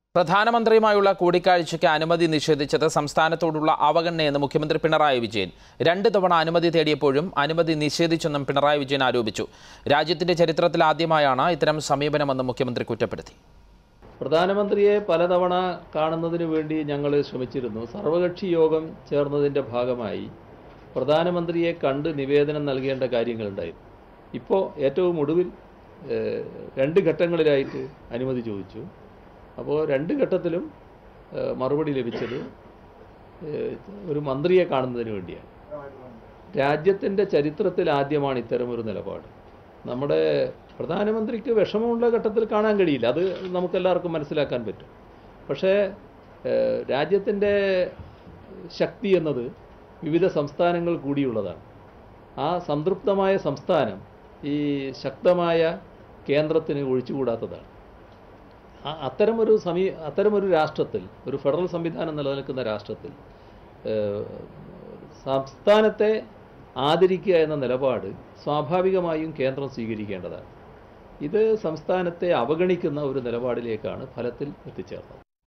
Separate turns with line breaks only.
പ്രധാനമന്ത്രിയുമായുള്ള കൂടിക്കാഴ്ചയ്ക്ക് അനുമതി നിഷേധിച്ചത് സംസ്ഥാനത്തോടുള്ള അവഗണനയെന്ന് മുഖ്യമന്ത്രി പിണറായി വിജയൻ രണ്ട് തവണ അനുമതി തേടിയപ്പോഴും അനുമതി നിഷേധിച്ചെന്നും പിണറായി വിജയൻ ആരോപിച്ചു രാജ്യത്തിന്റെ ചരിത്രത്തിൽ ആദ്യമായാണ് ഇത്തരം സമീപനമെന്ന് മുഖ്യമന്ത്രി കുറ്റപ്പെടുത്തി
പ്രധാനമന്ത്രിയെ പലതവണ കാണുന്നതിന് വേണ്ടി ഞങ്ങൾ ശ്രമിച്ചിരുന്നു സർവകക്ഷി യോഗം ചേർന്നതിൻ്റെ ഭാഗമായി പ്രധാനമന്ത്രിയെ കണ്ട് നിവേദനം നൽകേണ്ട കാര്യങ്ങളുണ്ടായിരുന്നു ഇപ്പോൾ ഏറ്റവും ഒടുവിൽ ഏഹ്, രണ്ട് ഘട്ടങ്ങളിലായിട്ട് അനുമതി ചോദിച്ചു അപ്പോൾ രണ്ട് ഘട്ടത്തിലും ഏഹ്, മറുപടി ലഭിച്ചത് ഏഹ്, ഒരു മന്ത്രിയെ കാണുന്നതിന് വേണ്ടിയാണ് രാജ്യത്തിൻ്റെ ചരിത്രത്തിൽ ആദ്യമാണ് ഇത്തരമൊരു നിലപാട് നമ്മുടെ പ്രധാനമന്ത്രിക്ക് വിഷമമുള്ള ഘട്ടത്തിൽ കാണാൻ കഴിയില്ല അത് നമുക്കെല്ലാവർക്കും മനസ്സിലാക്കാൻ പറ്റും പക്ഷേ ഏഹ്, രാജ്യത്തിൻ്റെ ശക്തി എന്നത് വിവിധ സംസ്ഥാനങ്ങൾ കൂടിയുള്ളതാണ് ആ സംതൃപ്തമായ സംസ്ഥാനം ഈ ശക്തമായ കേന്ദ്രത്തിന് ഒഴിച്ചുകൂടാത്തതാണ് ആ- അത്തരമൊരു സമീ അത്തരമൊരു രാഷ്ട്രത്തിൽ ഒരു ഫെഡറൽ സംവിധാനം നിലനിൽക്കുന്ന രാഷ്ട്രത്തിൽ ഏഹ്, സംസ്ഥാനത്തെ ആദരിക്കുക എന്ന നിലപാട് സ്വാഭാവികമായും കേന്ദ്രം സ്വീകരിക്കേണ്ടതാണ് ഇത് സംസ്ഥാനത്തെ അവഗണിക്കുന്ന ഒരു നിലപാടിലേക്കാണ് ഫലത്തിൽ എത്തിച്ചേർന്നത്